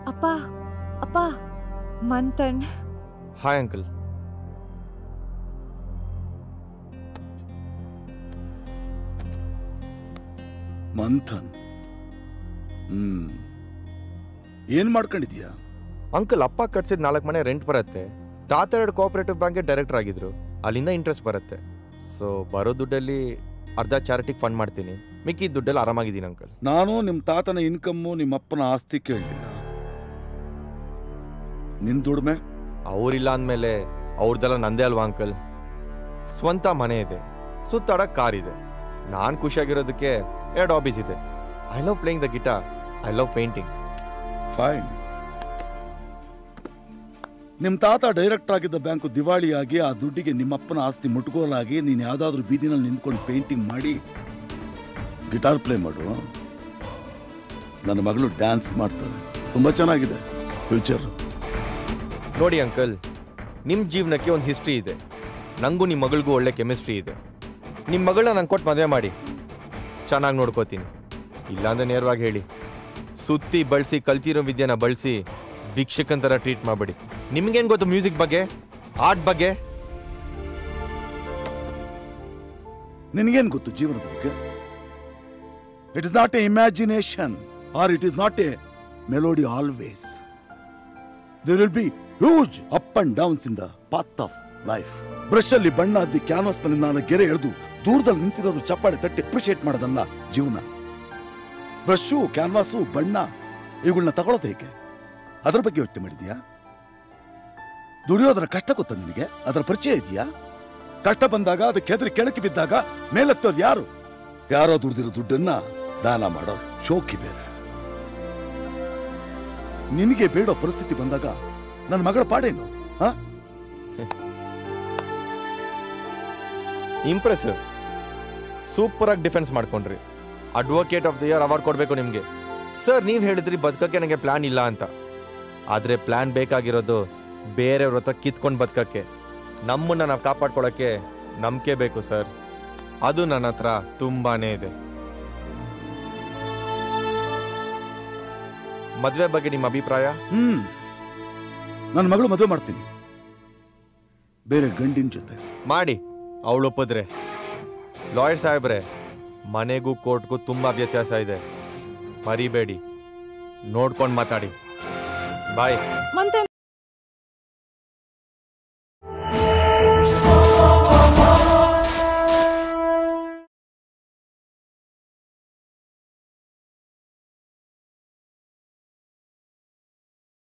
ಅಪ್ಪ ಅಪ್ಪ Manthan hi uncle Manthan ಹ್ಮ್ ಏನ್ ಮಾಡ್ಕೊಂಡಿದ್ಯಾ ಅಂಕಲ್ ಅಪ್ಪ ಕಟ್ಸಿದ ನಾಲ್ಕು ಮನೆ ರೆಂಟ್ ಬರುತ್ತೆ ತಾತ ಎರಡು ಕೋಆಪರೇಟಿವ್ ಬ್ಯಾಂಕ್ಗೆ ಡೈರೆಕ್ಟರ್ ಆಗಿದ್ರು ಅಲ್ಲಿಂದ ಇಂಟ್ರೆಸ್ಟ್ ಬರುತ್ತೆ ಸೊ ಬರೋ ದುಡ್ಡಲ್ಲಿ ಅರ್ಧ ಚಾರಿಟಿಗೆ ಫಂಡ್ ಮಾಡ್ತೀನಿ ಮಿಕ್ಕಿ ದುಡ್ಡಲ್ಲಿ ಆರಾಮಾಗಿದ್ದೀನಿ ಅಂಕಲ್ ನಾನು ನಿಮ್ಮ ತಾತನ ಇನ್ಕಮ್ಮು ನಿಮ್ಮ ಅಪ್ಪನ ಆಸ್ತಿ ಕೇಳಲಿಲ್ಲ ನಿನ್ ದುಡ್ಮೆ ಅವರಿಲ್ಲ ಅಂದಮೇಲೆ ಅವ್ರದ್ದೆಲ್ಲ ನಂದೇ ಅಲ್ವಾ ಅಂಕಲ್ ಸ್ವಂತ ಮನೆ ಇದೆ ಸುತ್ತಾಡಕ್ ಕಾರ್ ಇದೆ ನಾನು ಖುಷಿಯಾಗಿರೋದಕ್ಕೆ ಎರಡು ಹಾಬೀಸ್ ಇದೆ I love playing the guitar I love painting fine ನಿಮ್ ತಾತ ಡೈರೆಕ್ಟರ್ ಆಗಿದ್ದ ಬ್ಯಾಂಕು ದಿವಾಳಿಯಾಗಿ ಆ ದುಡ್ಡಿಗೆ ನಿಮ್ಮಪ್ಪನ ಆಸ್ತಿ ಮುಟ್ಕೋಲಾಗಿ ನೀನು ಯಾವ್ದಾದ್ರು ಬೀದಿನಲ್ಲಿ ನಿಂತ್ಕೊಂಡು ಪೇಂಟಿಂಗ್ ಮಾಡಿ ಗಿಟಾರ್ ಪ್ಲೇ ಮಾಡು ನನ್ನ ಮಗಳು ಡ್ಯಾನ್ಸ್ ಮಾಡ್ತಾಳೆ ತುಂಬಾ ಚೆನ್ನಾಗಿದೆ ಫ್ಯೂಚರ್ ನೋಡಿ ಅಂಕಲ್ ನಿಮ್ಮ ಜೀವನಕ್ಕೆ ಒಂದು ಹಿಸ್ಟ್ರಿ ಇದೆ ನನಗೂ ನಿಮ್ಮ ಮಗಳಿಗೂ ಒಳ್ಳೆ ಕೆಮಿಸ್ಟ್ರಿ ಇದೆ ನಿಮ್ಮ ಮಗಳನ್ನ ನಂಗೆ ಕೊಟ್ಟು ಮದುವೆ ಮಾಡಿ ಚೆನ್ನಾಗಿ ನೋಡ್ಕೋತೀನಿ ಇಲ್ಲಾಂದ್ರೆ ನೇರವಾಗಿ ಹೇಳಿ ಸುತ್ತಿ ಬಳಸಿ ಕಲ್ತಿರೋ ವಿದ್ಯೆನ ಬಳಸಿ ಭಿಕ್ಷಕನ್ ಥರ ಟ್ರೀಟ್ ಮಾಡಬೇಡಿ ನಿಮ್ಗೇನು ಗೊತ್ತು ಮ್ಯೂಸಿಕ್ ಬಗ್ಗೆ ಆರ್ಟ್ ಬಗ್ಗೆ ನಿನಗೇನ್ ಗೊತ್ತು ಜೀವನದ ಬಗ್ಗೆ it is not a imagination or it is not a melody always there will be huge up and downs in the path of life brush ಅಲ್ಲಿ ಬಣ್ಣ ಅದ್ದಿ ಕ್ಯಾನ್ವಾಸ್ ಮೇಲೆ ನಾನು ಗೆರೆ ಎಳೆದು ದೂರದಲ್ಲಿ ನಿಂತಿರೋರು ಚಪ್ಪಾಳೆ ತಟ್ಟಿ ಅಪ್ರಿಷಿಯೇಟ್ ಮಾಡೋದಲ್ಲ ಜೀವನ ಬ್ರಷು ಕ್ಯಾನ್ವಾಸು ಬಣ್ಣ ಇವುಗಳನ್ನ ತಗೊಳ್ಳೋದು ಹೇಗೆ ಅದರ ಬಗ್ಗೆ ಯೋಚನೆ ಮಾಡಿದ್ಯಾ ದುಡಿಯೋದರ ಕಷ್ಟ ಗೊತ್ತಾ ನಿನಗೆ ಅದರ ಪರಿಚಯ ಇದೆಯಾ ಕಷ್ಟ ಬಂದಾಗ ಅದಕ್ಕೆ ಹೆದರಿ ಕೆಳಕ್ಕೆ ಬಿದ್ದಾಗ ಮೇಲೆತ್ತೋರು ಯಾರು ಯಾರೋ ದುಡ್ದಿರೋ ದುಡ್ಡನ್ನ ದಾನ ಮಾಡೋ ಶೋಕಿ ಬೇರೆ ನಿನಗೆ ಬೇಡೋ ಪರಿಸ್ಥಿತಿ ಬಂದಾಗ ನನ್ನ ಮಗಳ ಪಾಡೇನು ಹ ಇಂಪ್ರೆಸಿವ್ ಸೂಪರ್ ಆಗಿ ಡಿಫೆನ್ಸ್ ಮಾಡ್ಕೊಂಡ್ರಿ advocate of the year award ಕೊಡಬೇಕು ನಿಮಗೆ ಸರ್ ನೀವು ಹೇಳಿದ್ರಿ ಬದುಕಕ್ಕೆ ನನಗೆ ಪ್ಲಾನ್ ಇಲ್ಲ ಅಂತ ಆದರೆ ಪ್ಲಾನ್ ಬೇಕಾಗಿರೋದು ಬೇರೆಯವ್ರ ಹತ್ರ ಕಿತ್ಕೊಂಡು ಬದುಕಕ್ಕೆ ನಮ್ಮನ್ನ ನಾವು ಕಾಪಾಡ್ಕೊಳ್ಳೋಕ್ಕೆ ನಂಬಿಕೆ ಬೇಕು ಸರ್ ಅದು ನನ್ನ ಹತ್ರ ತುಂಬಾನೇ ಇದೆ ಮದುವೆ ಬಗ್ಗೆ ನಿಮ್ಮ ಅಭಿಪ್ರಾಯ ಹ್ಮ್ ನನ್ನ ಮಗಳು ಮದುವೆ ಮಾಡ್ತೀನಿ ಬೇರೆ ಗಂಡಿನ ಜೊತೆ ಮಾಡಿ ಅವಳು ಒಪ್ಪಿದ್ರೆ ಲಾಯರ್ ಸಾಹೇಬ್ರೆ ಮನೆಗೂ ಕೋರ್ಟ್ಗೂ ತುಂಬ ವ್ಯತ್ಯಾಸ ಇದೆ ಮರಿಬೇಡಿ ನೋಡ್ಕೊಂಡು ಮಾತಾಡಿ ಬಾಯ್ ಮಂತನ್